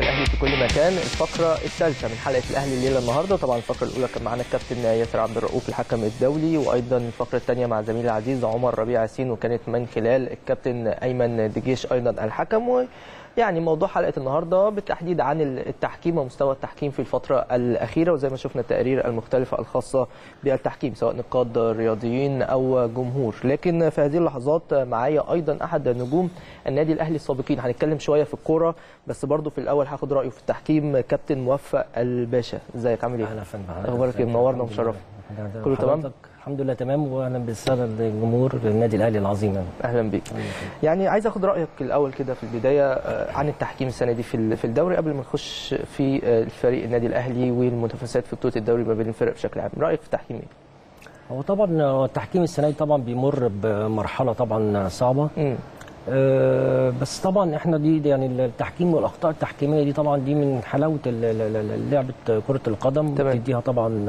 الاهلي في كل مكان الفقره الثالثه من حلقه الاهلي الليله النهارده طبعا الفقره الاولى كان معانا الكابتن ياسر عبد الرؤوف الحكم الدولي وايضا الفقره الثانيه مع زميلي العزيز عمر ربيع ياسين وكانت من خلال الكابتن ايمن دجيش ايضا الحكم و يعني موضوع حلقه النهارده بالتحديد عن التحكيم ومستوى التحكيم في الفتره الاخيره وزي ما شفنا التقارير المختلفه الخاصه بالتحكيم سواء نقاد رياضيين او جمهور لكن في هذه اللحظات معايا ايضا احد نجوم النادي الاهلي السابقين هنتكلم شويه في الكوره بس برضو في الاول هاخد رايه في التحكيم كابتن موفق الباشا ازيك عامل ايه اهلا فندم اخبارك ايه منورنا ومشرفنا كله تمام الحمد لله تمام واهلا بالساده الجمهور النادي الاهلي العظيم يعني. اهلا بيك يعني عايز اخد رايك الاول كده في البدايه عن التحكيم السنه دي في في الدوري قبل ما نخش في الفريق النادي الاهلي والمنافسات في بطوله الدوري ما بين الفرق بشكل عام رايك في التحكيم ايه هو طبعا التحكيم السنه دي طبعا بيمر بمرحله طبعا صعبه مم. أه بس طبعا احنا دي يعني التحكيم والاخطاء التحكيميه دي طبعا دي من حلاوه لعبه كره القدم تمام. بتديها طبعا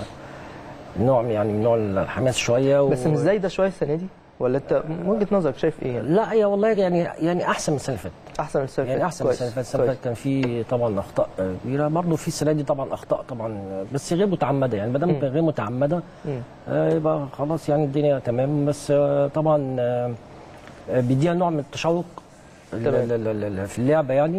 نوع يعني من نوع الحماس شويه و... بس مش زايده شويه السنه دي ولا انت من وجهه نظرك شايف ايه يعني؟ لا هي والله يعني يعني احسن من السنه اللي فاتت احسن من السنه يعني احسن من السنه اللي فاتت السنه اللي فاتت كان في طبعا اخطاء كبيره برضه في السنه دي طبعا اخطاء طبعا بس غير متعمده يعني ما دام غير متعمده آه يبقى خلاص يعني الدنيا تمام بس آه طبعا آه بيديها نوع من التشوق في اللعبه يعني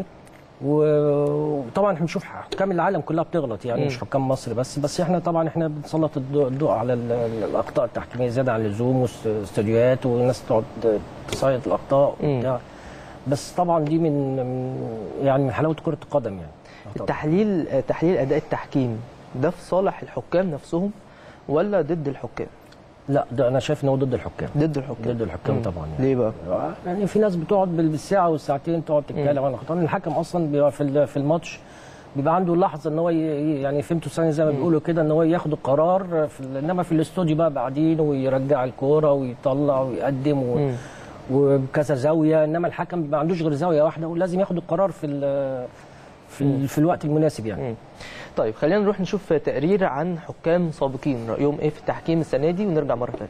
وطبعا احنا بنشوف حكام العالم كلها بتغلط يعني مم. مش حكام مصر بس بس احنا طبعا احنا بنسلط الضوء على الاخطاء التحكيميه زياده عن اللزوم واستوديوهات والناس تقعد تصيد الاخطاء وبتاع بس طبعا دي من يعني من حلاوه كره القدم يعني التحليل تحليل اداء التحكيم ده في صالح الحكام نفسهم ولا ضد الحكام؟ لا ده انا شايف ان هو ضد الحكام ضد الحكام ضد الحكام طبعا يعني. ليه بقى؟ يعني في ناس بتقعد بالساعه والساعتين تقعد تتكلم عن الاخطاء الحكم اصلا بيبقى في في الماتش بيبقى عنده لحظه ان هو يعني فهمتوا ثانيه زي ما بيقولوا كده ان هو ياخد القرار في انما في الاستوديو بقى بعدين ويرجع الكوره ويطلع ويقدم و... وبكذا زاويه انما الحكم ما عندوش غير زاويه واحده ولازم ياخد القرار في ال... في, ال... في الوقت المناسب يعني مم. طيب خلينا نروح نشوف تقرير عن حكام سابقين رايهم ايه في التحكيم السنه دي ونرجع مره ثانيه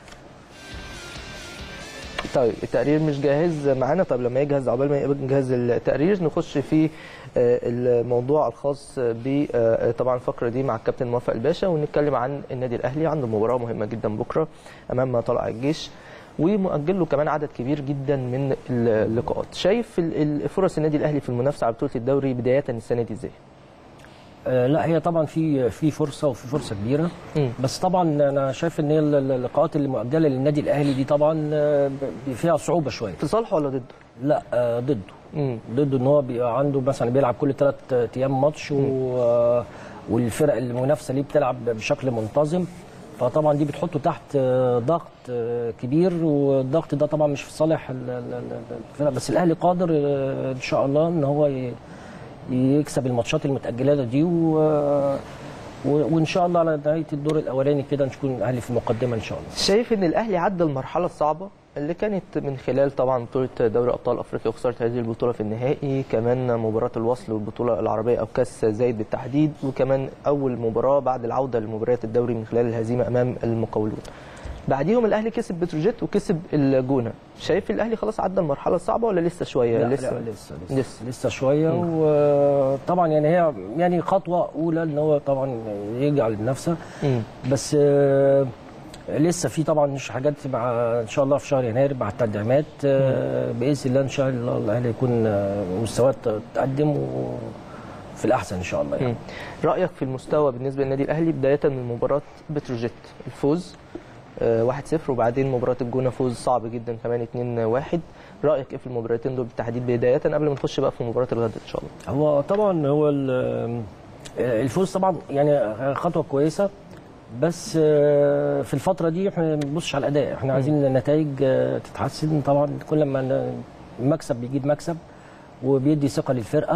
طيب التقرير مش جاهز معانا طب لما يجهز عقبال ما يجهز التقرير نخش في الموضوع الخاص ب طبعا الفقره دي مع الكابتن موفق الباشا ونتكلم عن النادي الاهلي عنده مباراه مهمه جدا بكره امام طلائع الجيش ومؤجل له كمان عدد كبير جدا من اللقاءات شايف فرص النادي الاهلي في المنافسه على بطوله الدوري بدايه السنه دي ازاي آه لا هي طبعا في في فرصه وفي فرصه كبيره م. بس طبعا انا شايف ان هي اللقاءات اللي مؤجله للنادي الاهلي دي طبعا فيها صعوبه شويه في صالحه ولا ضده؟ لا آه ضده م. ضده ان هو بيبقى عنده مثلا بيلعب كل ثلاث ايام ماتش و... والفرق المنافسه ليه بتلعب بشكل منتظم فطبعا دي بتحطه تحت ضغط كبير والضغط ده طبعا مش في صالح الفرق بس الاهلي قادر ان شاء الله ان هو يكسب الماتشات المتاجله دي و... وان شاء الله على نهايه الدور الاولاني كده نكون الاهلي في المقدمه ان شاء الله. شايف ان الاهلي عدى المرحله الصعبه اللي كانت من خلال طبعا بطوله دوري ابطال افريقيا وخساره هذه البطوله في النهائي كمان مباراه الوصل والبطوله العربيه او كاس زايد بالتحديد وكمان اول مباراه بعد العوده لمباريات الدوري من خلال الهزيمه امام المقاولون. بعديهم الاهلي كسب بتروجيت وكسب الجونه شايف الاهلي خلاص عدى المرحله الصعبه ولا لسه شويه لا لسه لا لسه لسه, لسه, لسه شويه وطبعا يعني هي يعني خطوه اولى ان هو طبعا يرجع للنفسه بس آه لسه في طبعا مش حاجات مع ان شاء الله في شهر يناير مع التدعيمات آه باذن الله ان شاء الله الاهلي يكون مستواه تقدم في الاحسن ان شاء الله يعني. رايك في المستوى بالنسبه للنادي الاهلي بدايه من مباراه بتروجيت الفوز 1-0 وبعدين مباراه الجونه فوز صعب جدا كمان 2-1 رايك ايه في المباراتين دول بالتحديد بدايه قبل ما نخش بقى في مباراه الغد ان شاء الله هو طبعا هو الفوز طبعا يعني خطوه كويسه بس في الفتره دي احنا ما بنبصش على الاداء احنا عايزين النتائج تتحسن طبعا كل ما المكسب بيجيب مكسب وبيدي ثقه للفرقه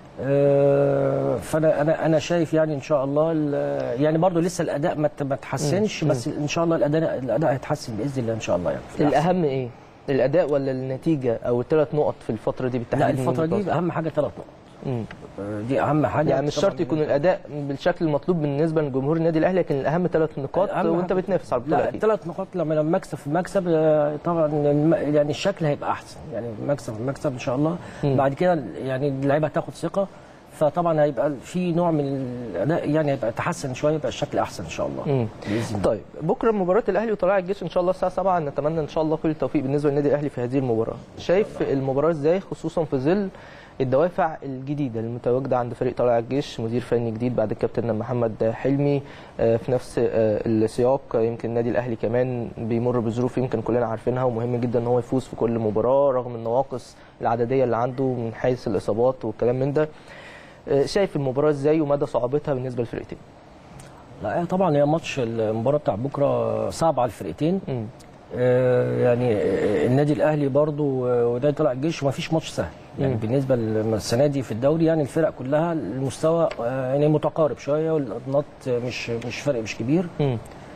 فانا انا انا شايف يعني ان شاء الله يعني برضو لسه الاداء ما تحسنش بس ان شاء الله الاداء الاداء هيتحسن باذن الله ان شاء الله يعني الاهم ايه الاداء ولا النتيجه او الثلاث نقط في الفتره دي بالتحديد لا الفتره دي اهم حاجه ثلاث نقط مم. آه، دي اهم حاجه يعني مش طبعاً شرط يكون الاداء بالشكل المطلوب بالنسبه لجمهور النادي الاهلي لكن الاهم ثلاث نقاط أهم وانت حاجة. بتنافس على البطوله لا اكيد الثلاث نقاط لما لما مكسب في مكسب آه، طبعا الم- يعني الشكل هيبقى احسن يعني مكسب في مكسب ان شاء الله مم. بعد كده يعني اللعيبه هتاخد ثقه فطبعا هيبقى في نوع من الاداء يعني هيبقى تحسن شويه يبقى الشكل احسن ان شاء الله مم. باذن الله طيب بكره مباراه الاهلي وطلائع الجيش ان شاء الله الساعه 7 نتمنى ان شاء الله كل التوفيق بالنسبه للنادي الاهلي في هذه المباراه شايف المباراه ازاي خصوصا في ظل الدوافع الجديده المتواجده عند فريق طلائع الجيش مدير فني جديد بعد الكابتن محمد حلمي آه، في نفس آه، السياق يمكن النادي الاهلي كمان بيمر بظروف يمكن كلنا عارفينها ومهم جدا ان هو يفوز في كل مباراه رغم النواقص العدديه اللي عنده من حيث الاصابات والكلام من ده آه، شايف المباراه ازاي ومدى صعوبتها بالنسبه للفرقتين لا هي طبعا هي ماتش المباراه بتاع بكره صعب على الفرقتين مم. آه، يعني آه، النادي الاهلي برضو آه، ونادي طلع الجيش وما فيش ماتش سهل يعني مم. بالنسبه للسنه دي في الدوري يعني الفرق كلها المستوى آه، يعني متقارب شويه والنقط مش مش فرق مش كبير مم.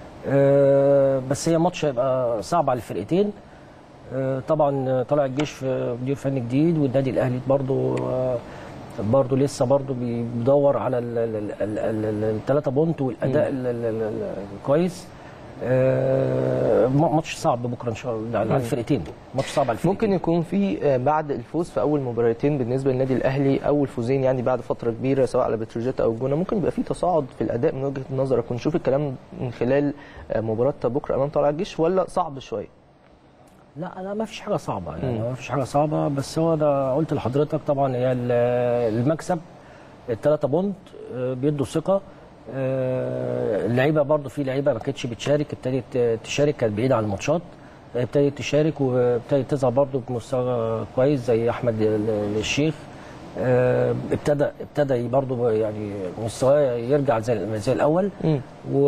آه، بس هي ماتش هيبقى صعب على الفرقتين آه، طبعا طلع الجيش في مدير فني جديد والنادي الاهلي برضو آه، برضو لسه برضو بيدور على الثلاثه بونت والاداء ال- ال- ال- ال- الكويس آه، ماتش صعب بكره ان شاء الله على الفرقتين ماتش صعب على الفرقتين ممكن يكون في آه، بعد الفوز في اول مباراتين بالنسبه للنادي الاهلي اول فوزين يعني بعد فتره كبيره سواء على بتروجيت او الجونه ممكن يبقى في تصاعد في الاداء من وجهه نظرك ونشوف الكلام من خلال آه، مباراه بكره امام طلائع الجيش ولا صعب شويه؟ لا لا ما فيش حاجه صعبه يعني مم. ما فيش حاجه صعبه بس هو ده قلت لحضرتك طبعا هي ال- المكسب الثلاثه بونت آه، بيدوا ثقه آه، اللعيبه برضو في لعيبه ما كانتش بتشارك ابتدت تشارك كانت بعيده عن الماتشات ابتدت تشارك وابتدت تظهر برضو بمستوى كويس زي احمد ال- الشيخ آه، ابتدى ابتدى برضو يعني مستواه يرجع زي زي الاول مم.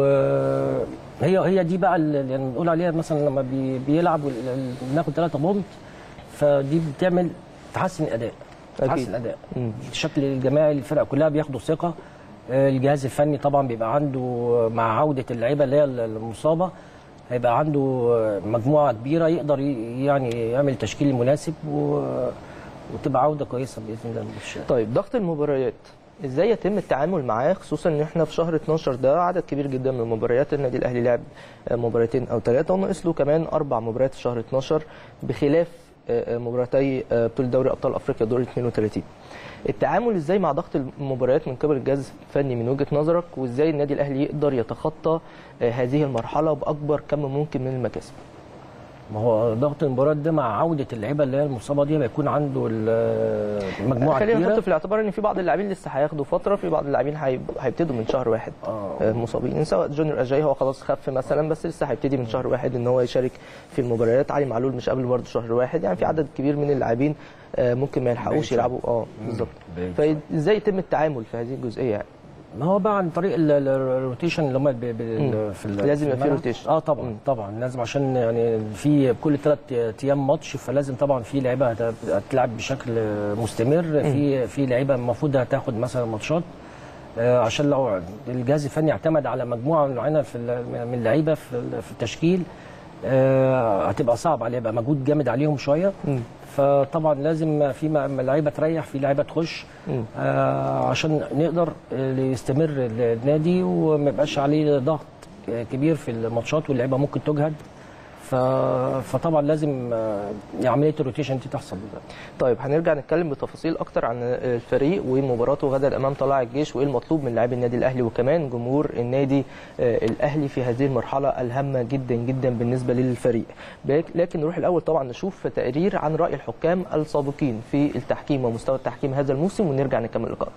وهي هي دي بقى اللي يعني بنقول عليها مثلا لما بي بيلعب وال- بناخد ثلاثة بونت فدي بتعمل تحسن الاداء أكيد. تحسن الاداء مم. الشكل الجماعي الفرق كلها بياخدوا ثقه آه، الجهاز الفني طبعا بيبقى عنده مع عوده اللعيبه اللي هي المصابه هيبقى عنده مجموعه كبيره يقدر ي- يعني يعمل تشكيل مناسب و... وتبقى عوده كويسه باذن الله مش طيب ضغط المباريات ازاي يتم التعامل معاه خصوصا ان احنا في شهر 12 ده عدد كبير جدا من المباريات النادي الاهلي لعب آه، مباراتين او ثلاثه وناقص له كمان اربع مباريات في شهر 12 بخلاف آه، آه، مباراتي آه، بطوله دوري ابطال افريقيا دور 32 التعامل ازاي مع ضغط المباريات من قبل الجهاز الفني من وجهه نظرك وازاي النادي الاهلي يقدر يتخطى آه، هذه المرحله باكبر كم ممكن من المكاسب ما هو ضغط المباراه ده مع عوده اللعيبه اللي هي المصابه دي بيكون عنده ال- مجموعه خلينا كبيره نحط في الاعتبار ان في بعض اللاعبين لسه هياخدوا فتره في بعض اللاعبين هيب- هيبتدوا من شهر واحد آه. آه، مصابين سواء جونيور اجاي هو خلاص خف مثلا بس لسه هيبتدي من شهر واحد ان هو يشارك في المباريات علي معلول مش قبل برضه شهر واحد يعني في عدد كبير من اللاعبين آه، ممكن ما يلحقوش بعيد يلعبوا اه بالظبط بعيد فازاي يتم التعامل في هذه الجزئيه يعني ما هو بقى عن طريق ال- ال- الروتيشن اللي هم ب- ب- مم. في ال- لازم في يبقى في الملعب. روتيشن. اه طبعا مم. طبعا لازم عشان يعني في كل ثلاث ايام ماتش فلازم طبعا في لعيبه هت- هتلعب بشكل مستمر في في لعيبه المفروض هتاخد مثلا ماتشات آه، عشان لو الجهاز الفني اعتمد على مجموعه معينه في ال- من اللعيبه في ال- في التشكيل آه، هتبقى صعب عليه يبقى مجهود جامد عليهم شويه مم. فطبعا لازم في م- لعيبه تريح في لعيبه تخش مم. آه عشان نقدر آه، يستمر النادي وما يبقاش عليه ضغط آه، كبير في الماتشات واللعيبه ممكن تجهد ف... فطبعا لازم آه، عمليه الروتيشن دي تحصل طيب هنرجع نتكلم بتفاصيل اكتر عن الفريق ومباراته غدا امام طلائع الجيش وايه المطلوب من لاعبي النادي الاهلي وكمان جمهور النادي آه، الاهلي في هذه المرحله الهامه جدا جدا بالنسبه للفريق بك- لكن نروح الاول طبعا نشوف تقرير عن راي الحكام السابقين في التحكيم ومستوى التحكيم هذا الموسم ونرجع نكمل اللقاء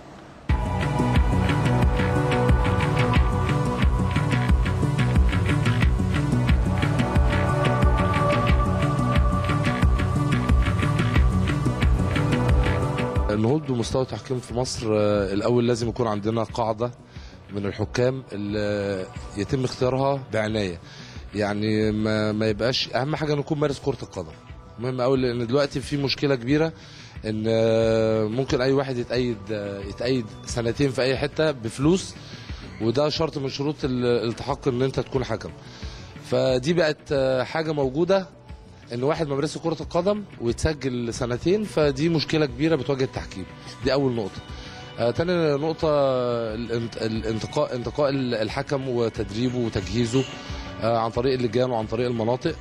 النهوض بمستوى التحكيم في مصر آه، الاول لازم يكون عندنا قاعده من الحكام اللي يتم اختيارها بعنايه يعني ما, ما يبقاش اهم حاجه نكون مارس كره القدم مهم قوي لان دلوقتي في مشكله كبيره ان آه، ممكن اي واحد يتأيد آه، يتأيد سنتين في اي حته بفلوس وده شرط من شروط ال- الالتحاق ان انت تكون حكم فدي بقت آه، حاجه موجوده ان واحد ما مارسش كره القدم ويتسجل سنتين فدي مشكله كبيره بتواجه التحكيم دي اول نقطه آه تاني نقطة الانت- الانتقاء انتقاء الحكم وتدريبه وتجهيزه آه عن طريق اللجان وعن طريق المناطق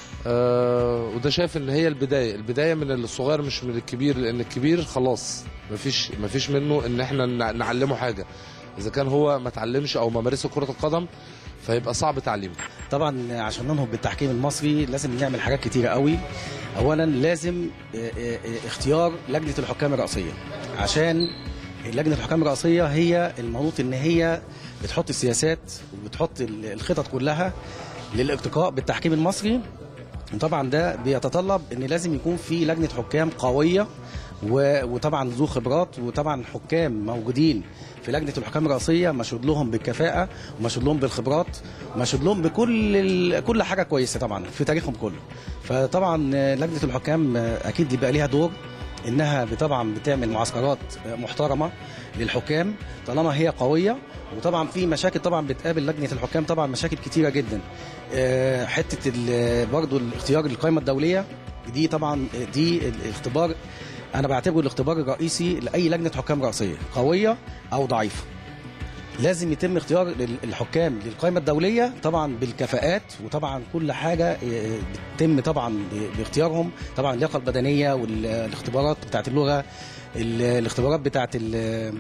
آه وده شايف ان هي البداية البداية من الصغير مش من الكبير لان الكبير خلاص مفيش مفيش منه ان احنا نع- نعلمه حاجة اذا كان هو ما اتعلمش او ما مارسش كرة القدم فيبقى صعب تعليمه طبعا عشان ننهض بالتحكيم المصري لازم نعمل حاجات كتيرة قوي اولا لازم آه، آه، آه، اختيار لجنه الحكام الرئاسيه عشان لجنه الحكام الرئاسيه هي المنوط ان هي بتحط السياسات وبتحط ال- الخطط كلها للارتقاء بالتحكيم المصري وطبعا ده بيتطلب ان لازم يكون في لجنه حكام قويه و- وطبعا ذو خبرات وطبعا حكام موجودين في لجنه الحكام الرئاسيه مشهود لهم بالكفاءه ومشهود لهم بالخبرات ومشهود لهم بكل ال- كل حاجه كويسه طبعا في تاريخهم كله فطبعا آه، لجنه الحكام آه، اكيد بيبقى ليها دور انها طبعا بتعمل معسكرات آه، محترمه للحكام طالما هي قويه وطبعا في مشاكل طبعا بتقابل لجنه الحكام طبعا مشاكل كتيره جدا آه، حته ال- برضو الاختيار القائمه الدوليه دي طبعا دي الاختبار انا بعتبره الاختبار الرئيسي لاي لجنه حكام رئاسيه قويه او ضعيفه لازم يتم اختيار ال- الحكام للقائمه الدوليه طبعا بالكفاءات وطبعا كل حاجه آه، بتتم طبعا ب- باختيارهم طبعا اللياقه البدنيه والاختبارات بتاعت اللغه ال- الاختبارات بتاعت ال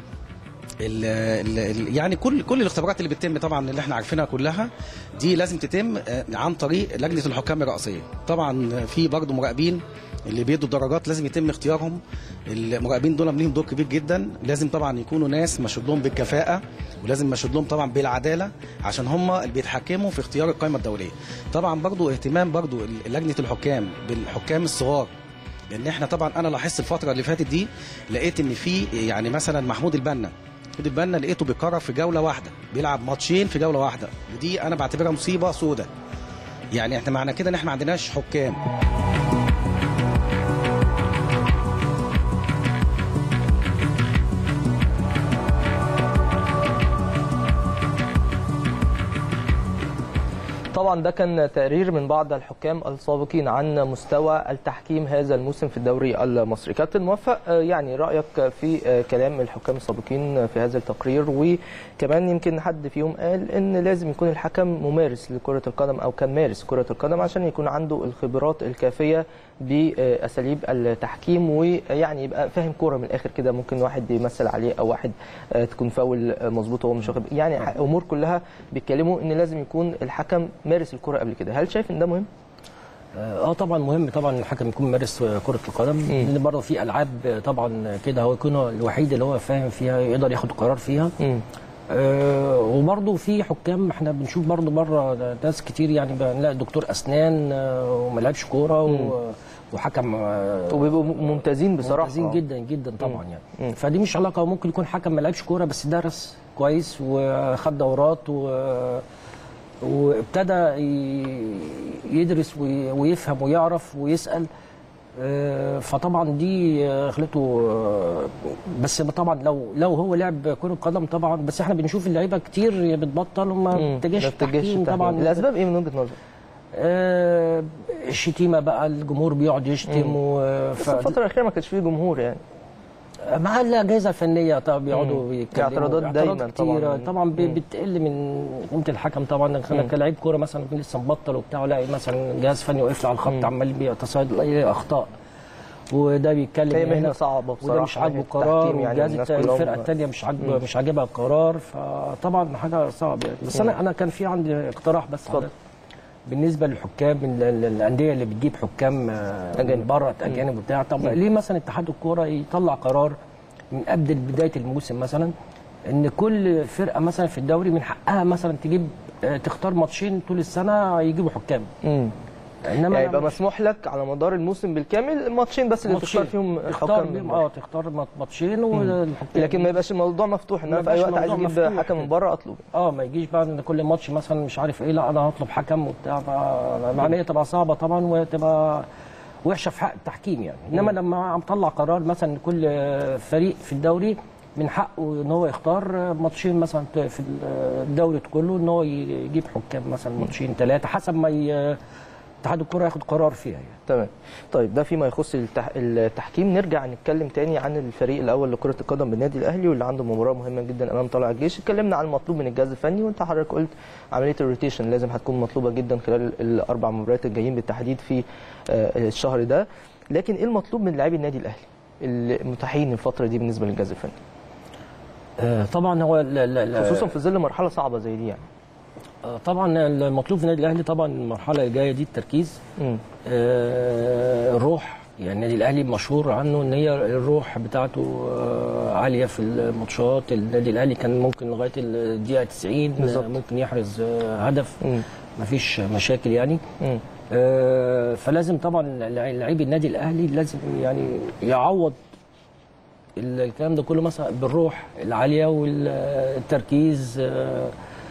ال ال ال يعني كل كل الاختبارات اللي بتتم طبعا اللي احنا عارفينها كلها دي لازم تتم آه، عن طريق لجنه الحكام الرئاسيه طبعا في برضه مراقبين اللي بيدوا الدرجات لازم يتم اختيارهم المراقبين دول ليهم دور كبير جدا لازم طبعا يكونوا ناس مشهود لهم بالكفاءه ولازم مشهود لهم طبعا بالعداله عشان هم اللي بيتحكموا في اختيار القائمه الدوليه طبعا برضه اهتمام برضه لجنه الحكام بالحكام الصغار لان احنا طبعا انا لاحظت الفتره اللي فاتت دي لقيت ان في يعني مثلا محمود البنا محمود البنا لقيته بيكرر في جوله واحده بيلعب ماتشين في جوله واحده ودي انا بعتبرها مصيبه سودة يعني احنا معنى كده ان احنا ما عندناش حكام طبعا ده كان تقرير من بعض الحكام السابقين عن مستوى التحكيم هذا الموسم في الدوري المصري كابتن موفق آه، يعني رايك في آه، كلام الحكام السابقين في هذا التقرير وكمان يمكن حد فيهم قال ان لازم يكون الحكم ممارس لكره القدم او كان مارس كره القدم عشان يكون عنده الخبرات الكافيه باساليب التحكيم ويعني يبقى فاهم كوره من الاخر كده ممكن واحد يمثل عليه او واحد آه، تكون فاول آه، مظبوط وهو مش واخد يعني ح- امور كلها بيتكلموا ان لازم يكون الحكم مارس الكوره قبل كده هل شايف ان ده مهم اه طبعا مهم طبعا الحكم يكون ممارس كره القدم لان برضه في العاب طبعا كده هو يكون الوحيد اللي هو فاهم فيها يقدر ياخد قرار فيها آه وبرضه في حكام احنا بنشوف برضه بره ناس كتير يعني بنلاقي دكتور اسنان آه وما لعبش كوره و- وحكم آه وبيبقوا م- ممتازين بصراحه ممتازين جدا جدا طبعا يعني فدي مش علاقه ممكن يكون حكم ما لعبش كوره بس درس كويس وخد دورات و وابتدى ي- يدرس وي- ويفهم ويعرف ويسال آه، فطبعا دي آه، خلته آه، بس طبعا لو لو هو لعب كره قدم طبعا بس احنا بنشوف اللعيبه كتير بتبطل وما مم. بتتجهش ما بتتجهش التحكيم التحكيم. طبعا الاسباب ايه من وجهه نظرك؟ آه، الشتيمه بقى الجمهور بيقعد يشتم و بس الفتره الاخيره ما كانش فيه جمهور يعني مع الاجهزه الفنيه طبعا بيقعدوا يتكلموا اعتراضات دايماً كتيرة. طبعاً. طبعا ب- بتقل من قيمه الحكم طبعا انا كلاعب كوره مثلا يكون لسه مبطل وبتاع الاقي مثلا جهاز فني واقف لي على الخط عمال بيتصيد اي اخطاء وده بيتكلم هي هنا مهنه صعبه بصراحه وده مش عاجبه مهنة القرار التحكيم يعني والجهاز الناس التا- كلهم- الفرقه الثانيه مش عاجبه مش عاجبها القرار فطبعا حاجه صعبه يعني بس انا انا كان في عندي اقتراح بس اتفضل. بالنسبه للحكام ال- ال- الانديه اللي بتجيب حكام آه، أجانب. من بره اجانب وبتاع طب ليه مثلا اتحاد الكوره يطلع قرار من قبل بدايه الموسم مثلا ان كل فرقه مثلا في الدوري من حقها مثلا تجيب آه، تختار ماتشين طول السنه يجيبوا حكام امم انما يعني يبقى مش- مسموح لك على مدار الموسم بالكامل ماتشين بس اللي ماتشين. تختار فيهم تختار حكام بيهم من اه بره. تختار مات- ماتشين والحكام لكن ما يبقاش الموضوع مفتوح ان ما انا في اي يبقاش وقت عايز الموضوع اجيب مفتوح. حكم من بره اطلب اه ما يجيش بقى ان كل ماتش مثلا مش عارف ايه لا انا هطلب حكم وبتاع فالعمليه تبقى صعبه طبعا وتبقى وحشه في حق التحكيم يعني انما لما عم طلع قرار مثلا كل فريق في الدوري من حقه ان هو يختار ماتشين مثلا في الدوري كله ان هو يجيب حكام مثلا ماتشين ثلاثه حسب ما ي... اتحاد الكره ياخد قرار فيها يعني. تمام طيب ده فيما يخص التح... التحكيم نرجع نتكلم تاني عن الفريق الاول لكره القدم بالنادي الاهلي واللي عنده مباراه مهمه جدا امام طلائع الجيش اتكلمنا عن المطلوب من الجهاز الفني وانت حضرتك قلت عمليه الروتيشن لازم هتكون مطلوبه جدا خلال الاربع مباريات الجايين بالتحديد في آه، الشهر ده لكن ايه المطلوب من لاعبي النادي الاهلي المتاحين الفتره دي بالنسبه للجهاز الفني آه، طبعا هو ال- ال- ال- خصوصا في ظل مرحله صعبه زي دي يعني آه، طبعا المطلوب في النادي الاهلي طبعا المرحله الجايه دي التركيز مم. آه، الروح يعني النادي الاهلي مشهور عنه ان هي الروح بتاعته آه، عاليه في الماتشات النادي الاهلي كان ممكن لغايه الدقيقه 90 بالظبط. ممكن يحرز آه، هدف مم. مفيش مشاكل يعني مم. آه، فلازم طبعا لعيب النادي الاهلي لازم يعني يعوض الكلام ده كله مثلا بالروح العاليه والتركيز آه،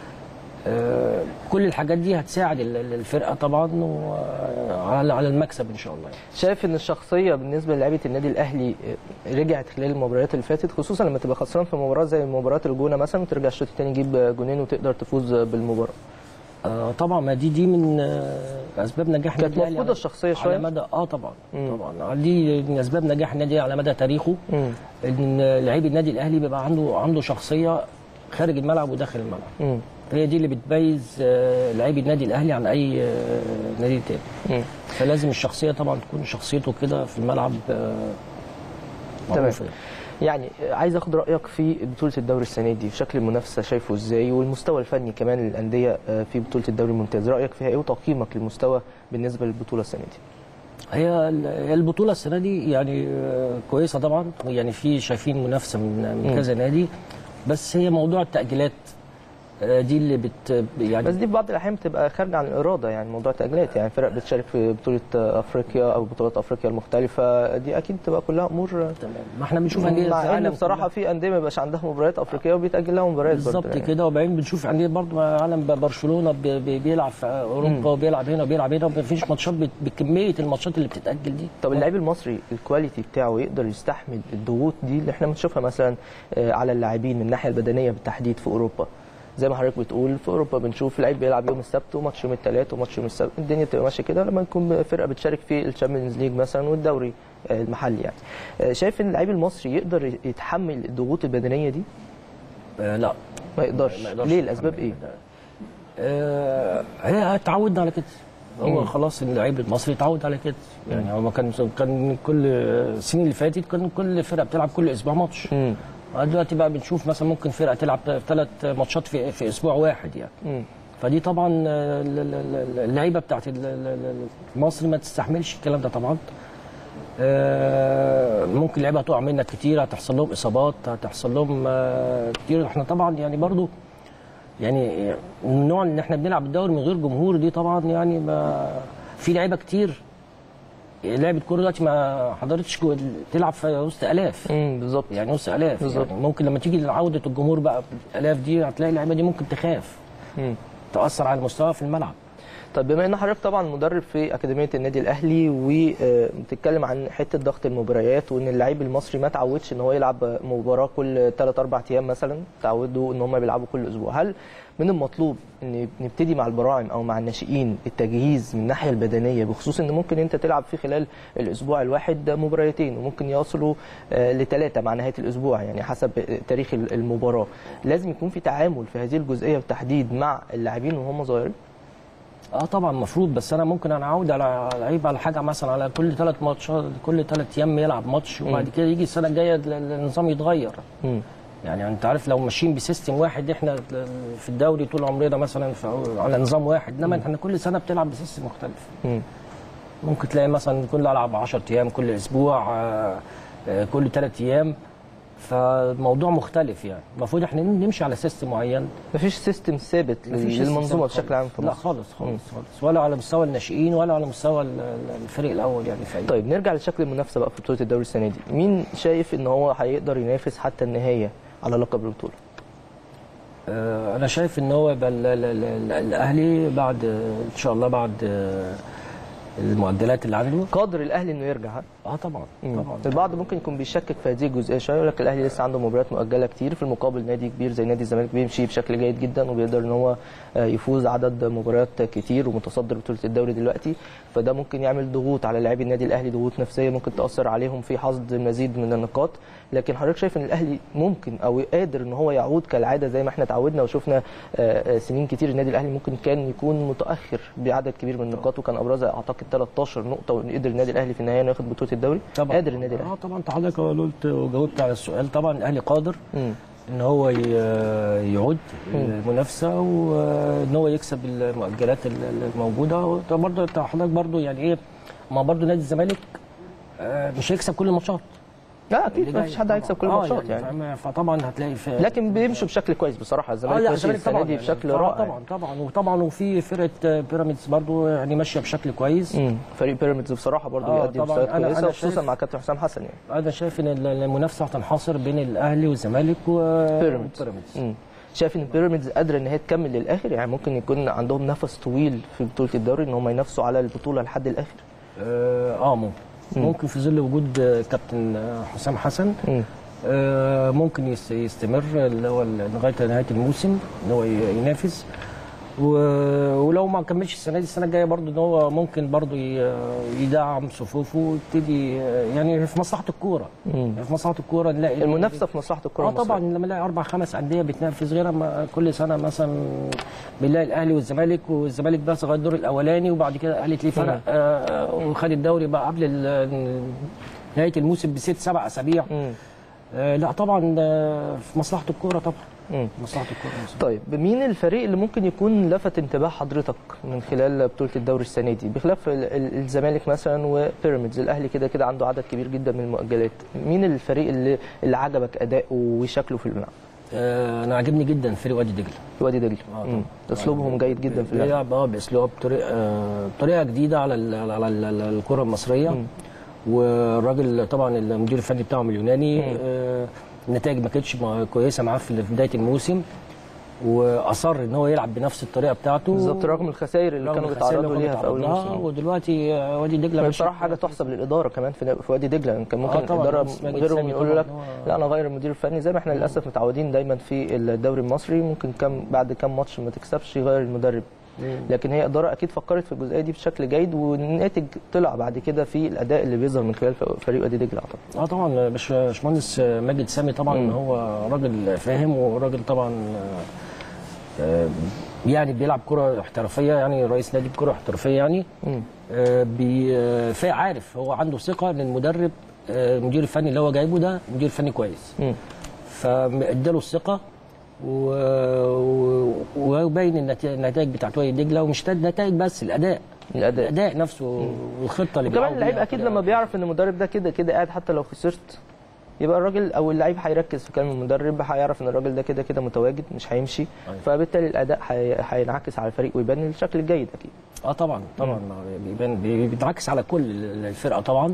آه، كل الحاجات دي هتساعد ال- ال- الفرقه طبعا وعلى على المكسب ان شاء الله يعني. شايف ان الشخصيه بالنسبه للاعيبه النادي الاهلي رجعت خلال المباريات اللي فاتت خصوصا لما تبقى خسران في مباراه زي مباراه الجونه مثلا وترجع الشوط الثاني تجيب جونين وتقدر تفوز بالمباراه آه، طبعا ما دي دي من آه، اسباب نجاح كانت النادي الأهلي مفقودة على- الشخصية شوية؟ على مدى اه طبعا مم. طبعا دي من اسباب نجاح النادي على مدى تاريخه مم. ان لعيب النادي الاهلي بيبقى عنده عنده شخصيه خارج الملعب وداخل الملعب مم. هي دي اللي بتميز آه، لعيب النادي الاهلي عن اي آه، نادي تاني مم. فلازم الشخصيه طبعا تكون شخصيته كده في الملعب آه، تمام. معروفة يعني. يعني عايز اخد رايك في بطوله الدوري السنه دي في شكل المنافسه شايفه ازاي والمستوى الفني كمان للانديه آه، في بطوله الدوري الممتاز رايك فيها ايه وتقييمك للمستوى بالنسبه للبطوله السنه دي هي ال- هي البطوله السنه دي يعني آه، كويسه طبعا يعني في شايفين منافسه من من مم. كذا نادي بس هي موضوع التاجيلات آه، دي اللي بت يعني بس دي في بعض الاحيان بتبقى خارجه عن الاراده يعني موضوع تاجيلات يعني فرق بتشارك في بطوله افريقيا او بطولات افريقيا المختلفه دي اكيد تبقى كلها امور تمام ما احنا بنشوف انديه مع ان العالم بصراحه كلها. في انديه ما بيبقاش عندها مباريات افريقيه وبيتاجل لها مباريات برضه بالظبط يعني. كده وبعدين بنشوف انديه برضه عالم برشلونه بي- بي- بيلعب في اوروبا وبيلعب هنا وبيلعب هنا ومفيش ماتشات بت- بكميه الماتشات اللي بتتاجل دي طب اللاعب المصري الكواليتي بتاعه يقدر يستحمل الضغوط دي اللي احنا بنشوفها مثلا آه، على اللاعبين من الناحيه البدنيه بالتحديد في اوروبا زي ما حضرتك بتقول في اوروبا بنشوف لعيب بيلعب يوم السبت وماتش يوم الثلاث وماتش يوم السبت الدنيا بتبقى ماشيه كده لما يكون فرقه بتشارك في الشامبيونز ليج مثلا والدوري آه، المحلي يعني آه، شايف ان اللاعب المصري يقدر يتحمل الضغوط البدنيه دي آه لا ما يقدرش ما يقدرش ليه يتحمل الاسباب ايه آه هي اتعودنا على كده هو مم. خلاص اللعيب المصري اتعود على كده يعني هو كان كان كل السنين اللي فاتت كان كل فرقه بتلعب كل اسبوع ماتش مم. دلوقتي بقى بنشوف مثلا ممكن فرقه تلعب ثلاث ماتشات في في اسبوع واحد يعني مم. فدي طبعا آه، ال- ال- ال- اللعيبه بتاعت ال- ال- ال- مصر ما تستحملش الكلام ده طبعا آه، ممكن لعيبه تقع منك كتير هتحصل لهم اصابات هتحصل لهم آه، كتير احنا طبعا يعني برضو يعني النوع ان احنا بنلعب الدوري من غير جمهور دي طبعا يعني ما في لعيبه كتير لعبه كوره دلوقتي ما حضرتش جو- تلعب في وسط الاف مم. بالظبط يعني وسط الاف بالظبط. يعني ممكن لما تيجي عوده الجمهور بقى بالالاف دي هتلاقي اللعيبه دي ممكن تخاف مم. تاثر على المستوى في الملعب طب بما ان حضرتك طبعا مدرب في اكاديميه النادي الاهلي وبتتكلم عن حته ضغط المباريات وان اللعيب المصري ما تعودش ان هو يلعب مباراه كل 3 4 ايام مثلا تعودوا ان هم بيلعبوا كل اسبوع هل من المطلوب ان نبتدي مع البراعم او مع الناشئين التجهيز من الناحيه البدنيه بخصوص ان ممكن انت تلعب في خلال الاسبوع الواحد مباراتين وممكن يصلوا لثلاثه مع نهايه الاسبوع يعني حسب تاريخ المباراه لازم يكون في تعامل في هذه الجزئيه بالتحديد مع اللاعبين وهم صغيرين اه طبعا المفروض بس انا ممكن انا اعود على لعيب على حاجه مثلا على كل ثلاث ماتشات كل ثلاث ايام يلعب ماتش وبعد كده يجي السنه الجايه ال- ال- النظام يتغير مم. يعني انت عارف لو ماشيين بسيستم واحد احنا في الدوري طول عمرنا مثلا في- على نظام واحد انما احنا كل سنه بتلعب بسيستم مختلف مم. ممكن تلاقي مثلا كل العب 10 ايام كل اسبوع آه، آه، كل ثلاث ايام فالموضوع مختلف يعني المفروض احنا نمشي على سيستم معين مفيش سيستم ثابت مفيش للمنظومه سيستم بشكل عام في لا مصر خالص خالص خالص ولا على مستوى الناشئين ولا على مستوى ال- ال- الفريق الاول يعني في أي طيب نرجع لشكل المنافسه بقى في بطوله الدوري السنه دي مين شايف ان هو هيقدر ينافس حتى النهايه على لقب البطوله آه، انا شايف ان هو يبقى ال- ال- ال- ال- الاهلي بعد آه، ان شاء الله بعد آه، المؤجلات اللي عنده قادر الاهلي انه يرجع ها؟ اه طبعا مم. طبعا البعض ممكن يكون بيشكك في هذه الجزئيه شويه يقول لك الاهلي لسه عنده مباريات مؤجله كتير في المقابل نادي كبير زي نادي الزمالك بيمشي بشكل جيد جدا وبيقدر ان هو آه، يفوز عدد مباريات كتير ومتصدر بطوله الدوري دلوقتي فده ممكن يعمل ضغوط على لاعبي النادي الاهلي ضغوط نفسيه ممكن تاثر عليهم في حصد المزيد من النقاط لكن حضرتك شايف ان الاهلي ممكن او قادر ان هو يعود كالعاده زي ما احنا اتعودنا وشفنا آه، آه، سنين كتير النادي الاهلي ممكن كان يكون متاخر بعدد كبير من النقاط وكان ابرزها اعتقد 13 نقطه وقدر النادي الاهلي في النهايه انه ياخد بطوله الدوري طبعا قادر النادي الاهلي اه طبعا انت حضرتك قلت وجاوبت على السؤال طبعا الاهلي قادر مم. ان هو ي- يعود المنافسه وان هو يكسب المؤجلات ال- الموجوده برضه انت حضرتك برضه يعني ايه ما برضه نادي الزمالك آه، مش هيكسب كل الماتشات لا اكيد اللي ما جاي. فيش حد هيكسب كل آه، الماتشات يعني, فاهم؟ فطبعا هتلاقي في لكن بيمشوا بشكل كويس بصراحه اه الزمالك لا ماشي الزمالك السنه طبعا دي يعني بشكل آه، رائع طبعا طبعا وطبعا وفي فرقه بيراميدز برضه يعني ماشيه بشكل كويس مم. فريق بيراميدز بصراحه برضه آه، بيقدم طبعاً. مستويات أنا- كويسه أنا وخصوصا شايف- مع كابتن حسام حسن يعني انا شايف ان المنافسه هتنحصر بين الاهلي والزمالك بيراميدز. وبيراميدز مم. شايف ان بيراميدز قادره ان هي تكمل للاخر يعني ممكن يكون عندهم نفس طويل في بطوله الدوري ان هم ينافسوا على البطوله لحد الاخر اه آه، ممكن ممكن في ظل وجود آه، كابتن آه، حسام حسن مم. آه، ممكن يس- يستمر اللي هو ال- لغايه نهايه الموسم ان هو ي- ينافس و- ولو ما كملش السنه دي السنه الجايه برضه ان هو ممكن برضه ي- يدعم صفوفه ويبتدي آه، يعني في مصلحه الكوره مم. في مصلحه الكوره نلاقي المنافسه في مصلحه الكره اه المصرية. طبعا لما نلاقي اربع خمس انديه بتنافس غير ما كل سنه مثلا بنلاقي الاهلي والزمالك والزمالك بس لغايه الدور الاولاني وبعد كده الاهلي تلاقيه فرق آه وخد الدوري بقى قبل ال- نهايه الموسم بست سبع اسابيع مم. آه لا طبعا آه، في مصلحه الكوره طبعا مم. مصلحه الكوره طيب مين الفريق اللي ممكن يكون لفت انتباه حضرتك من خلال بطوله الدوري السنه دي بخلاف ال- ال- الزمالك مثلا وبيراميدز الاهلي كده كده عنده عدد كبير جدا من المؤجلات مين الفريق اللي اللي عجبك اداؤه وشكله في الملعب آه انا عاجبني جدا فريق وادي دجله وادي دجله آه مم. طبعاً. اسلوبهم جيد جدا في اللعب بيلعب اه باسلوب طريقه آه، طريقه جديده على ال- على ال- ال- الكره المصريه والراجل طبعا المدير الفني بتاعهم اليوناني آه، النتائج ما كانتش ما- كويسه معاه في في بدايه الموسم واصر ان هو يلعب بنفس الطريقه بتاعته بالظبط رغم الخسائر اللي رغم كانوا الخسائر اللي بيتعرضوا هم ليها في اول بيتعرضوا لها، الموسم ودلوقتي آه، وادي دجله ما ماشي بصراحه حاجه تحسب للاداره كمان في في وادي دجله يعني كان ممكن آه طبعاً، الاداره بس ماجد غيرهم سامي يقولوا طبعاً لك هو- لا انا غير المدير الفني زي ما احنا للاسف متعودين دايما في الدوري المصري ممكن كم بعد كم ماتش ما تكسبش يغير المدرب لكن هي اداره اكيد فكرت في الجزئيه دي بشكل جيد والناتج طلع بعد كده في الاداء اللي بيظهر من خلال فريق وادي دجله اعتقد اه طبعا باش- باشمهندس ماجد سامي طبعا هو راجل فاهم وراجل طبعا آه، يعني بيلعب كره احترافيه يعني رئيس نادي كره احترافيه يعني مم. آه، بي آه، فا- عارف هو عنده ثقه ان المدرب آه، المدير الفني اللي هو جايبه ده مدير فني كويس مم. فاداله الثقه و- و- وباين النت- النتائج بتاعت وادي دجله ومش النتائج بس الاداء الاداء الاداء نفسه والخطه اللي وكمان بيلعبوا اللعيب بيها اكيد كده. لما بيعرف ان المدرب ده كده كده قاعد حتى لو خسرت يبقى الراجل او اللعيب هيركز في كلام المدرب هيعرف ان الراجل ده كده كده متواجد مش هيمشي فبالتالي الاداء هي- هينعكس على الفريق ويبان الشكل الجيد اكيد اه طبعا طبعا بيبان بي- بيتعكس على كل الفرقه طبعا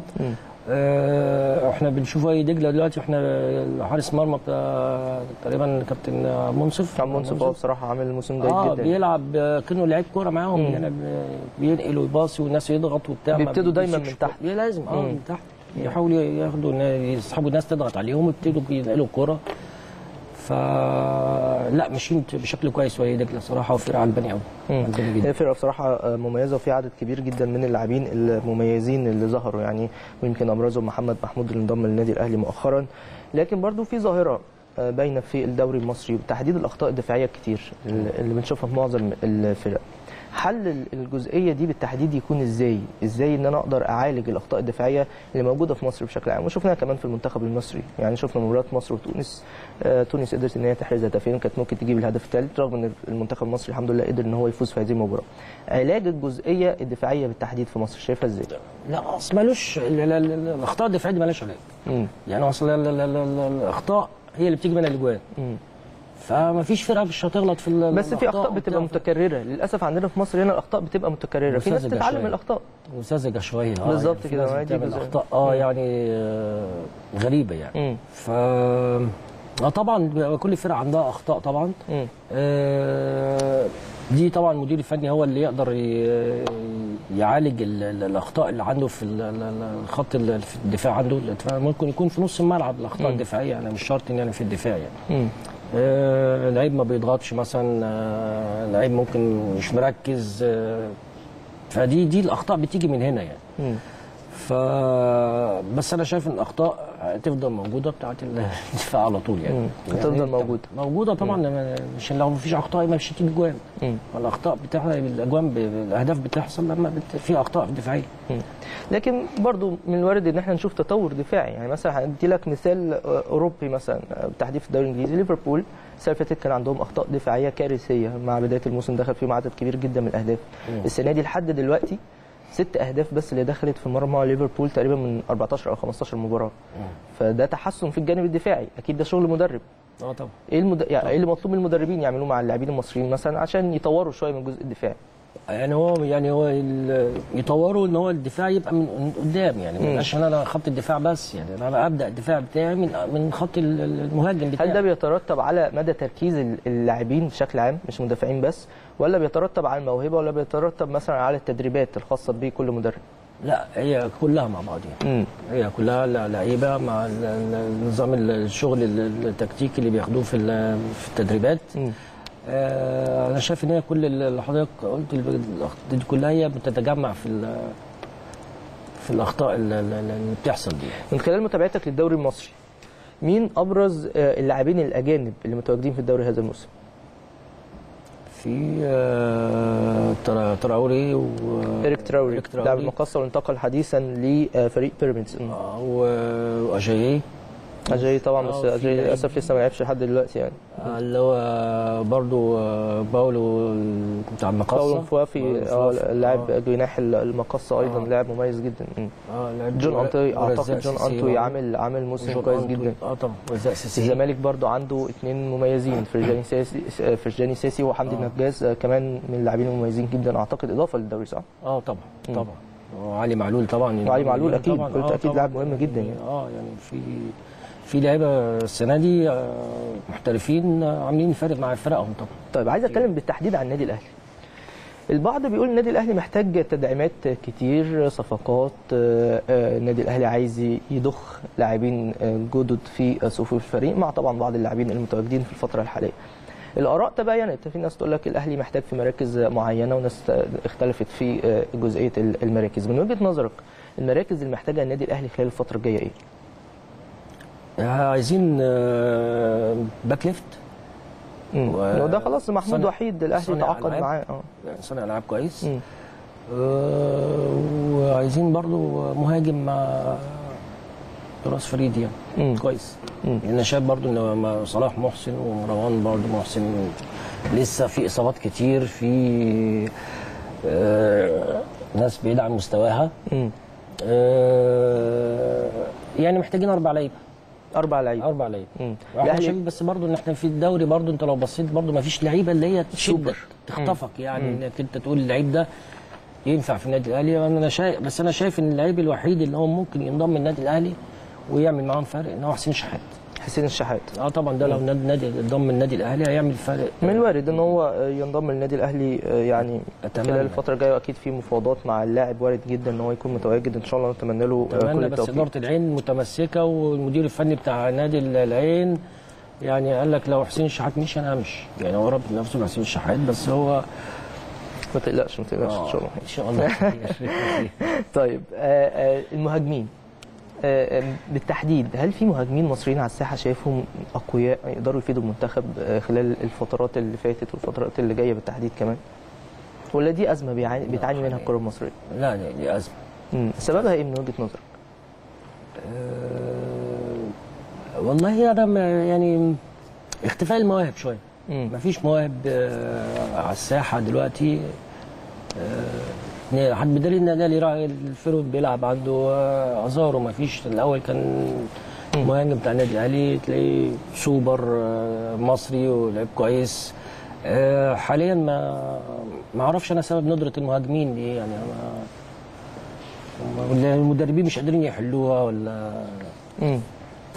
آه احنا بنشوف اي دجله دلوقتي احنا حارس مرمى بتاع تقريبا كابتن منصف عم منصف هو بصراحه عامل موسم جيد اه جدا بيلعب آه، كانه لعيب كوره معاهم يعني ب- بينقل ويباصي والناس يضغط وبتاع ما بيبتدوا دايما بيسيبش من تحت. كورة. لازم اه من تحت يحاولوا ياخدوا يسحبوا الناس تضغط عليهم ويبتدوا ينقلوا الكوره ف لا ماشيين بشكل كويس وهي دجله صراحه وفرقه عجباني قوي عجباني جدا هي فرقه بصراحه مميزه وفي عدد كبير جدا من اللاعبين المميزين اللي ظهروا يعني ويمكن ابرزهم محمد محمود اللي انضم للنادي الاهلي مؤخرا لكن برضو في ظاهره آه، باينه في الدوري المصري وتحديد الاخطاء الدفاعيه الكتير اللي بنشوفها في معظم الفرق حل ال- الجزئيه دي بالتحديد يكون ازاي ازاي ان انا اقدر اعالج الاخطاء الدفاعيه اللي موجوده في مصر بشكل عام وشفناها كمان في المنتخب المصري يعني شفنا مباراه مصر وتونس آه، تونس قدرت ان هي تحرز هدفين كانت ممكن تجيب الهدف الثالث رغم ان المنتخب المصري الحمد لله قدر ان هو يفوز في هذه المباراه علاج الجزئيه الدفاعيه بالتحديد في مصر شايفها ازاي لا اصل مالوش ال- ال- ال- الاخطاء الدفاعيه دي مالهاش علاج مم. يعني اصل ال- ال- ال- ال- الاخطاء هي اللي بتيجي منها الاجوان مم. فما فيش فرقه مش هتغلط في ال- بس في اخطاء بتبقى وبتاع. متكرره للاسف عندنا في مصر هنا الاخطاء بتبقى متكرره في ناس مستساغة بتتعلم شوية. من الاخطاء وساذجه شويه اه بالظبط يعني في كده، ناس ما هي دي بتعمل جزء. اخطاء اه يعني آه، غريبه يعني مم. ف اه طبعا بيبقى كل فرقه عندها اخطاء طبعا مم. آه دي طبعا المدير الفني هو اللي يقدر ي- يعالج ال- ال- الاخطاء اللي عنده في ال- ال- ال- الخط ال- في الدفاع عنده الدفاع ممكن يكون في نص الملعب الاخطاء الدفاعيه يعني مش شرط ان يعني في الدفاع يعني مم. آه، لعيب ما بيضغطش مثلا آه، لعيب ممكن مش مركز آه، فدي دي الاخطاء بتيجي من هنا يعني مم. ف بس انا شايف ان الاخطاء هتفضل موجوده بتاعت الدفاع على طول يعني, مم. يعني هتفضل أنت- موجودة. موجوده طبعا مش لو مفيش اخطاء يبقى مش هتيجي جوان مم. الاخطاء بتاعها الاجوان ب- الاهداف بتحصل لما بت... في اخطاء دفاعيه مم. لكن برضو من الوارد ان احنا نشوف تطور دفاعي يعني مثلا هندي لك مثال آه، اوروبي مثلا آه، بالتحديد في الدوري الانجليزي ليفربول السنه اللي فاتت كان عندهم اخطاء دفاعيه كارثيه مع بدايه الموسم دخل فيهم عدد كبير جدا من الاهداف السنه دي لحد دلوقتي ست اهداف بس اللي دخلت في مرمى ليفربول تقريبا من 14 او 15 مباراه فده تحسن في الجانب الدفاعي اكيد ده شغل مدرب اه طبعا ايه المد... يعني ايه اللي مطلوب من المدربين يعملوه مع اللاعبين المصريين مثلا عشان يطوروا شويه من الجزء الدفاعي يعني هو يعني هو ال- يطوروا ان هو الدفاع يبقى من من قدام يعني ما يبقاش انا خط الدفاع بس يعني انا ابدا الدفاع بتاعي من من خط ال- ال- المهاجم بتاعي هل ده بيترتب على مدى تركيز ال- اللاعبين بشكل عام مش مدافعين بس ولا بيترتب على الموهبه ولا بيترتب مثلا على التدريبات الخاصه بكل مدرب لا هي كلها مع بعض يعني امم هي كلها ل- لعيبه مع ال- ال- نظام ال- الشغل ال- التكتيكي اللي بياخدوه في ال- في التدريبات مم. آه، انا شايف ان هي كل اللي حضرتك قلت ال- الأخ- دي كلها هي بتتجمع في ال- في الاخطاء ال- ال- اللي بتحصل دي من خلال متابعتك للدوري المصري مين ابرز آه، اللاعبين الاجانب اللي متواجدين في الدوري هذا الموسم في آه، ترا- تراوري و ايريك تراوري إيريك لاعب تراوري المقصه وانتقل حديثا لفريق بيراميدز مم. آه، و- واجاييه اجاي طبعا بس آه، في اجاي لعيب. للاسف لسه ما لعبش لحد دلوقتي يعني اللي هو برضو آه، باولو بتاع المقصه باولو مفوافي باولو اه مفوافي. اللاعب آه. جناح المقصه ايضا آه. لاعب مميز جدا مم. اه لعب جون انطوي اعتقد ورزاق جون سيسي انطوي برضو. عامل عامل موسم جون كويس أنطوي. جدا اه طبعا رزاق سيسي الزمالك برضو عنده اثنين مميزين فرجاني سيسي فرجاني سيسي وحمدي آه. النجاز آه، كمان من اللاعبين المميزين جدا اعتقد اضافه للدوري صح؟ اه طبعا مم. طبعا وعلي معلول طبعا وعلي معلول أكيد، طبعا قلت أكيد طبعاً. لاعب مهم جدا يعني. اه يعني في في لعيبه السنه دي آه، محترفين آه، عاملين فرق مع فرقهم طبعا طيب عايز اتكلم بالتحديد عن النادي الاهلي البعض بيقول النادي الاهلي محتاج تدعيمات كتير صفقات آه، آه، النادي الاهلي عايز يضخ لاعبين آه، جدد في صفوف الفريق مع طبعا بعض اللاعبين المتواجدين في الفتره الحاليه الاراء تباينت في ناس تقول لك الاهلي محتاج في مراكز معينه وناس اختلفت في آه، جزئيه المراكز من وجهه نظرك المراكز اللي محتاجها النادي الاهلي خلال الفتره الجايه ايه آه، عايزين آه، باك ليفت امم و- ده خلاص محمود صانع- وحيد الاهلي صانع تعاقد ألعاب. معاه اه صانع العاب كويس مم. آه، وعايزين برضو مهاجم مع تراث فريد يعني مم. كويس مم. انا شايف برضو ان ما- صلاح محسن ومروان برضو محسن لسه في اصابات كتير في آه، ناس بعيده عن مستواها مم. آه، يعني محتاجين اربع لعيبه اربع لعيبه اربع لعيبه مم. احنا الأهلي- شايفين بس برضو ان احنا في الدوري برضو انت لو بصيت برضو ما فيش لعيبه اللي هي تشدك سوبر. تخطفك يعني انك انت تقول اللعيب ده ينفع في النادي الاهلي انا شايف بس انا شايف ان اللعيب الوحيد اللي هو ممكن ينضم النادي الاهلي ويعمل معاهم فرق ان هو حسين شحات حسين الشحات اه طبعا ده لو نادي نادي انضم النادي الاهلي هيعمل فرق من الوارد ان هو ينضم للنادي الاهلي يعني أتمنى. خلال الفتره الجايه واكيد في مفاوضات مع اللاعب وارد جدا ان هو يكون متواجد ان شاء الله نتمنى له كل اتمنى بس التوفيق اداره العين متمسكه والمدير الفني بتاع نادي العين يعني قال لك لو حسين شحات مشي انا همشي يعني هو رب نفسه مع حسين شحات بس هو ما تقلقش ما تقلقش ان شاء الله ان شاء الله طيب آه، آه، المهاجمين آه، آه، بالتحديد هل في مهاجمين مصريين على الساحه شايفهم اقوياء يقدروا يفيدوا المنتخب آه، خلال الفترات اللي فاتت والفترات اللي جايه بالتحديد كمان ولا دي ازمه بيعاني بتعاني منها الكره المصريه لا لا دي ازمه مم. سببها ايه من وجهه نظرك أه والله انا ما- يعني اختفاء المواهب شويه مم. مفيش مواهب آه، على الساحه دلوقتي آه، حد بدليل ان الاهلي راعي الفيرود بيلعب عنده آه، ازارو مفيش الاول كان مهاجم بتاع النادي الاهلي تلاقيه سوبر آه، مصري ولعب كويس آه، حاليا ما ما اعرفش انا سبب ندره المهاجمين دي يعني أنا ولا المدربين مش قادرين يحلوها ولا مم.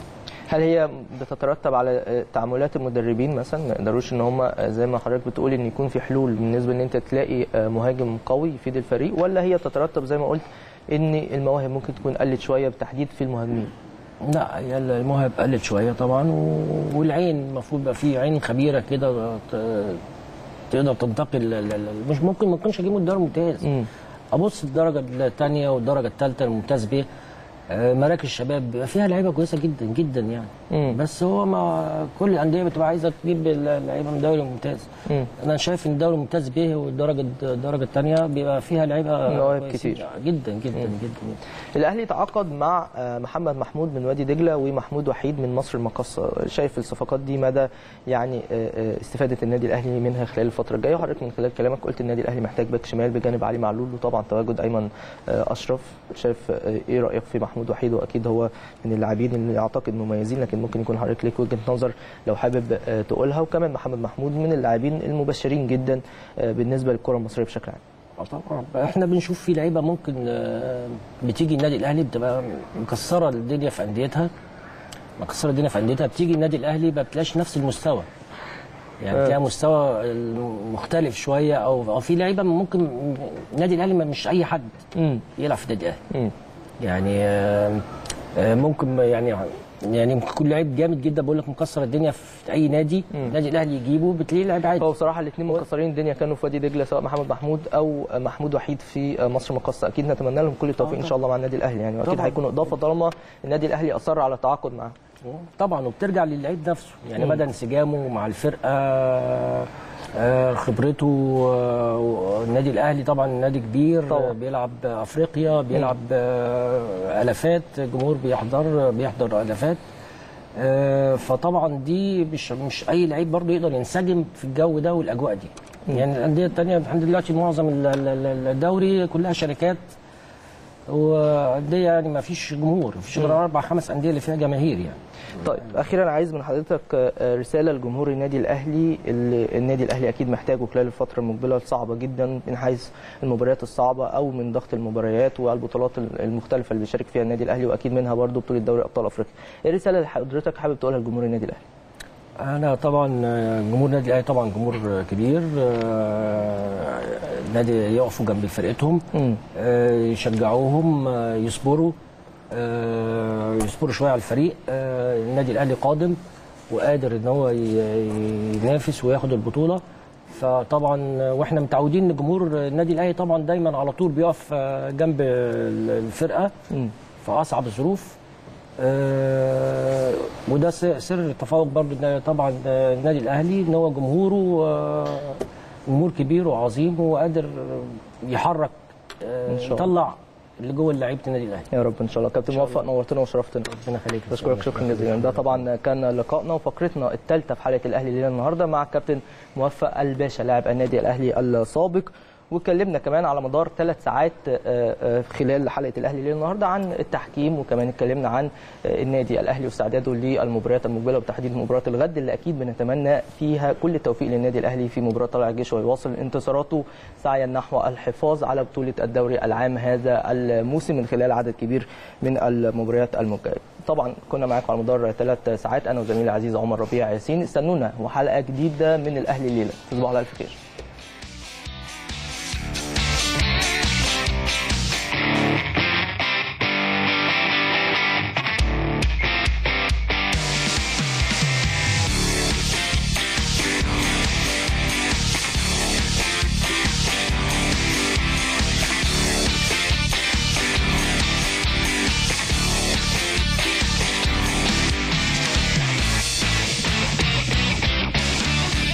هل هي بتترتب على آه، تعاملات المدربين مثلا ما يقدروش ان هم آه، زي ما حضرتك بتقول ان يكون في حلول بالنسبه ان انت تلاقي آه، مهاجم قوي يفيد الفريق ولا هي تترتب زي ما قلت ان المواهب ممكن تكون قلت شويه بالتحديد في المهاجمين لا هي المواهب قلت شويه طبعا و- والعين المفروض يبقى في عين خبيره كده ت- تقدر تنتقل ل- ل- ل- مش ممكن ما تكونش اجيبه الدوري الممتاز مم. ابص الدرجه الثانيه والدرجه الثالثه الممتاز ب آه، مراكز الشباب بيبقى فيها لعيبه كويسه جدا جدا يعني مم. بس هو ما كل الانديه بتبقى عايزه تجيب اللعيبه من الدوري الممتاز مم. انا شايف ان الدوري الممتاز به والدرجه الدرجه الثانيه بيبقى فيها لعيبه مواهب كويسين. كتير. جدا جدا جدا, جدا. الاهلي تعاقد مع آه، محمد محمود من وادي دجله ومحمود وحيد من مصر المقاصه شايف الصفقات دي مدى يعني آه، آه، استفاده النادي الاهلي منها خلال الفتره الجايه وحضرتك من خلال كلامك قلت النادي الاهلي محتاج باك شمال بجانب علي معلول وطبعا تواجد ايمن آه، اشرف شايف آه، ايه رايك في محمود وحيد واكيد هو من اللاعبين اللي اعتقد مميزين لكن ممكن يكون حضرتك ليك وجهه نظر لو حابب آه، تقولها وكمان محمد محمود من اللاعبين المبشرين جدا آه، بالنسبه للكره المصريه بشكل عام آه طبعا احنا بنشوف في لعيبه ممكن آه، بتيجي النادي الاهلي بتبقى مكسره الدنيا في انديتها مكسره الدنيا في انديتها بتيجي النادي الاهلي ما بتلاقيش نفس المستوى يعني آه. تلاقي مستوى مختلف شويه او او في لعيبه ممكن النادي الاهلي ما- مش اي حد يلعب في النادي الاهلي مم. يعني آه، آه، ممكن يعني يعني ممكن يكون لعيب جامد جدا بقول لك مكسر الدنيا في اي نادي النادي الاهلي يجيبه بتلاقيه لعيب عادي هو بصراحه الاثنين مكسرين الدنيا كانوا في وادي دجله سواء محمد محمود او محمود وحيد في مصر مقاصه اكيد نتمنى لهم كل التوفيق ان شاء الله مع النادي الاهلي يعني واكيد طبعاً. هيكونوا اضافه طالما النادي الاهلي اصر على التعاقد معاه طبعا وبترجع للعيب نفسه يعني مم. مدى انسجامه مع الفرقه آه، خبرته آه، النادي الاهلي طبعا نادي كبير طبعاً. آه، بيلعب افريقيا بيلعب آه، الافات جمهور بيحضر بيحضر الافات آه، فطبعا دي مش مش اي لعيب برضه يقدر ينسجم في الجو ده والاجواء دي يعني الانديه الثانيه الحمد لله دلوقتي معظم ال- ال- ال- الدوري كلها شركات وانديه يعني ما فيش جمهور ما فيش غير اربع خمس انديه اللي فيها جماهير يعني طيب اخيرا عايز من حضرتك آه، رساله لجمهور النادي الاهلي اللي النادي الاهلي اكيد محتاجه خلال الفتره المقبله الصعبه جدا من حيث المباريات الصعبه او من ضغط المباريات والبطولات المختلفه اللي بيشارك فيها النادي الاهلي واكيد منها برضه بطوله دوري ابطال افريقيا ايه الرساله اللي حضرتك حابب تقولها لجمهور النادي الاهلي انا طبعا آه، جمهور النادي الاهلي طبعا جمهور آه، كبير آه، نادي يقفوا جنب فرقتهم مم. آه، يشجعوهم آه، يصبروا آه، يصبروا شويه على الفريق آه، النادي الاهلي قادم وقادر ان هو ي- ينافس وياخد البطوله فطبعا آه، واحنا متعودين ان جمهور النادي الاهلي طبعا دايما على طول بيقف آه، جنب الفرقه مم. في اصعب الظروف آه، وده س- سر التفوق برضو إن طبعا آه، النادي الاهلي ان هو جمهوره آه، جمهور كبير وعظيم وقادر يحرك آه، إن شاء الله. يطلع اللي جوه لعيبه النادي الاهلي يا رب ان شاء الله كابتن موفق نورتنا وشرفتنا ربنا يخليك بشكرك شكرا جزيلا ده طبعا كان لقائنا وفقرتنا الثالثه في حلقه الاهلي ليله النهارده مع الكابتن موفق الباشا لاعب النادي الاهلي السابق واتكلمنا كمان على مدار ثلاث ساعات آه، آه، خلال حلقه الاهلي ليله النهارده عن التحكيم وكمان اتكلمنا عن آه، النادي الاهلي واستعداده للمباريات المقبله وبتحديد مباراه الغد اللي اكيد بنتمنى فيها كل التوفيق للنادي الاهلي في مباراه طلائع الجيش ويواصل انتصاراته سعيا نحو الحفاظ على بطوله الدوري العام هذا الموسم من خلال عدد كبير من المباريات المجايه طبعا كنا معاكم على مدار ثلاث ساعات انا وزميلي العزيز عمر ربيع ياسين استنونا وحلقه جديده من الاهلي الليله تصبحوا على الف خير